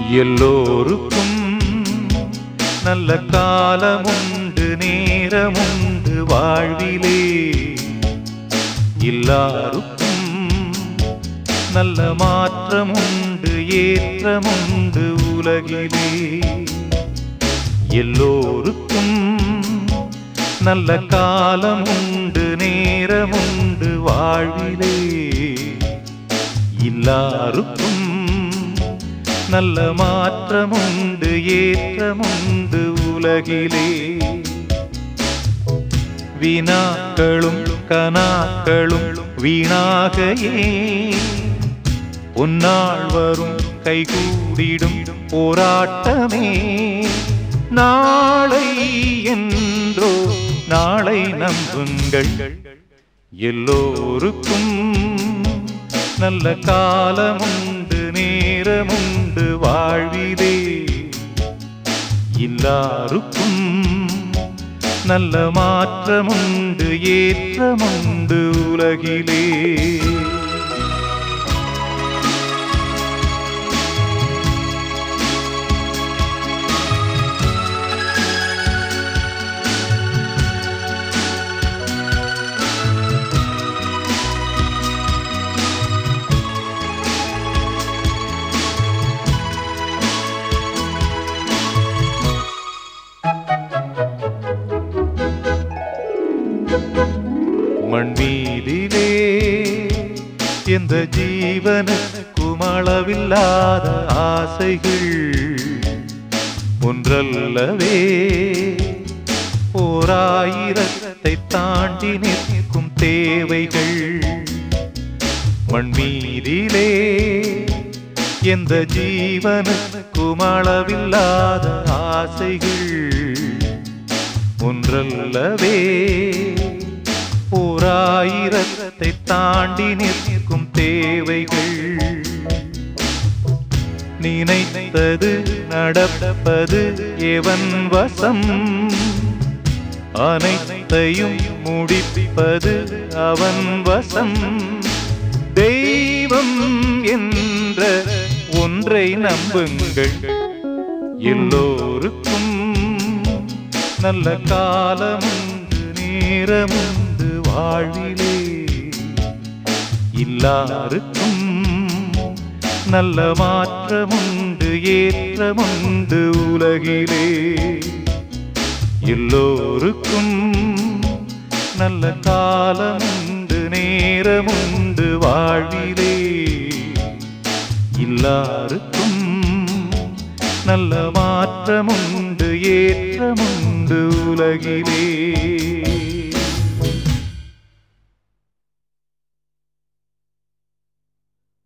எல்லோருக்கும் நல்ல காலமுண்டு நேரமுண்டு வாழ்விலே எல்லாருக்கும் நல்ல மாற்றமுண்டு ஏற்றமுண்டு உலகிலே எல்லோருக்கும் நல்ல காலமுண்டு நேரமுண்டு வாழ்விலே எல்லாருக்கும் நல்ல மாற்றமுண்டு ஏற்றமுண்டு உலகிலே வினாக்களும் கனாக்களும் வீணாகையே உன்னாள் வரும் கைகூடிடும் போராட்டமே நாளை என்றோ நாளை நம்புங்கள் எல்லோருக்கும் நல்ல காலமுண்டு நேரமுண்டு வாழ்விலே எல்லாருக்கும் நல்ல மாற்றமுண்டு ஏற்றமுண்டு உலகிலே மண் மீதிலே எந்த ஜீவனுக்கும் அளவில்லாத ஆசைகள் ஒன்றல்லவே ஓராயிரத்தை தாண்டி நிற்கும் தேவைகள் மண் மீதிலே எந்த ஜீவனுக்கும் அளவில்லாத ஆசைகள் ஒன்றல்லவே ஓராயிரத்தை தாண்டி நிற்கும் தேவைகள் நினைத்தது நடப்பது எவன் வசம் அனைத்தையும் முடிப்பது அவன் வசம் தெய்வம் என்ற ஒன்றை நம்புங்கள் எல்லோருக்கும் நல்ல காலமுண்டு நேரமுண்டு வாழ்விலே எல்லாருக்கும் நல்ல மாற்றமுண்டு ஏற்றமுண்டு உலகிலே எல்லோருக்கும் நல்ல காலமுண்டு நேரமுண்டு வாழ்விலே எல்லாருக்கும் நல்ல மாற்றமுண்டு ஏற்றமுண்டு உலகிலே